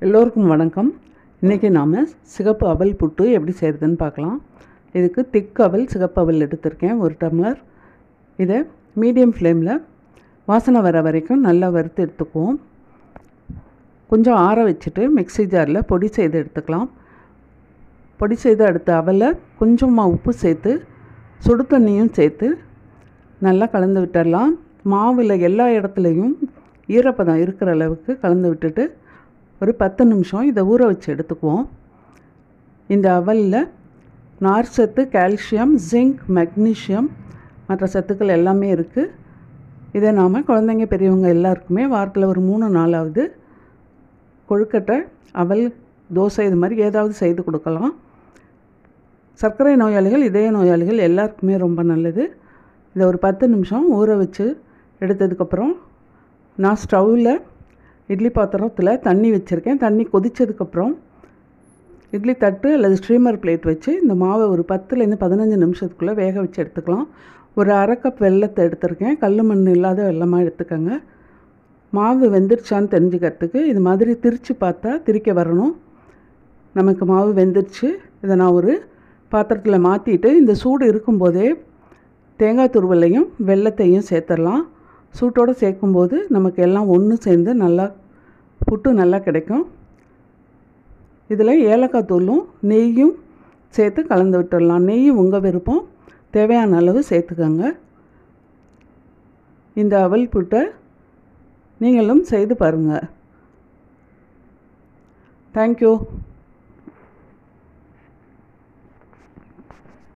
எல்லோருக்கும் வணக்கம் இன்றைக்கி நாம் சிகப்பு அவல் புட்டு எப்படி செய்கிறதுன்னு பார்க்கலாம் இதுக்கு திக் அவல் சிகப்பு அவல் எடுத்திருக்கேன் ஒரு டம்ளர் இதை மீடியம் ஃப்ளேமில் வாசனை வர வரைக்கும் நல்லா வறுத்து எடுத்துக்குவோம் கொஞ்சம் ஆற வச்சுட்டு மிக்ஸி ஜாரில் பொடி செய்து எடுத்துக்கலாம் பொடி செய்து அடுத்த அவலை கொஞ்சமாக உப்பு சேர்த்து சுடு தண்ணியும் சேர்த்து நல்லா கலந்து விட்டுடலாம் மாவில் எல்லா இடத்துலையும் ஈரப்பதம் இருக்கிற அளவுக்கு கலந்து விட்டுட்டு ஒரு பத்து நிமிஷம் இதை ஊற வச்சு எடுத்துக்குவோம் இந்த அவலில் நார் சத்து கால்சியம் ஜிங்க் மெக்னீஷியம் மற்ற சத்துக்கள் எல்லாமே இருக்குது இதை நாம் குழந்தைங்க பெரியவங்க எல்லாருக்குமே வாரத்தில் ஒரு மூணு நாளாவது கொழுக்கட்டை அவல் தோசை இது மாதிரி ஏதாவது செய்து கொடுக்கலாம் சர்க்கரை நோயாளிகள் இதய நோயாளிகள் எல்லாருக்குமே ரொம்ப நல்லது இதை ஒரு பத்து நிமிஷம் ஊற வச்சு எடுத்ததுக்கப்புறம் நான் ஸ்டவ்வில் இட்லி பாத்திரத்தில் தண்ணி வச்சுருக்கேன் தண்ணி கொதித்ததுக்கப்புறம் இட்லி தட்டு அல்லது ஸ்ட்ரீமர் பிளேட் வச்சு இந்த மாவை ஒரு பத்துலேருந்து பதினஞ்சு நிமிஷத்துக்குள்ளே வேக வச்சு எடுத்துக்கலாம் ஒரு அரை கப் வெள்ளத்தை எடுத்திருக்கேன் கல் மண் இல்லாத வெள்ளமாக எடுத்துக்கோங்க மாவு வெந்துருச்சான்னு தெரிஞ்சுக்கிறதுக்கு இது மாதிரி திரித்து பார்த்தா திரிக்க வரணும் நமக்கு மாவு வெந்துருச்சு இதை நான் ஒரு பாத்திரத்தில் மாற்றிட்டு இந்த சூடு இருக்கும்போதே தேங்காய் துருவலையும் வெள்ளத்தையும் சேர்த்துடலாம் சூட்டோடு சேர்க்கும்போது நமக்கு எல்லாம் ஒன்று சேர்ந்து நல்லா புட்டு நல்லா கிடைக்கும் இதில் ஏலக்காய் தூளும் நெய்யும் சேர்த்து கலந்து விட்டுடலாம் நெய் உங்கள் விருப்பம் தேவையான அளவு சேர்த்துக்கோங்க இந்த அவல் புட்டை நீங்களும் செய்து பாருங்கள் தேங்க்யூ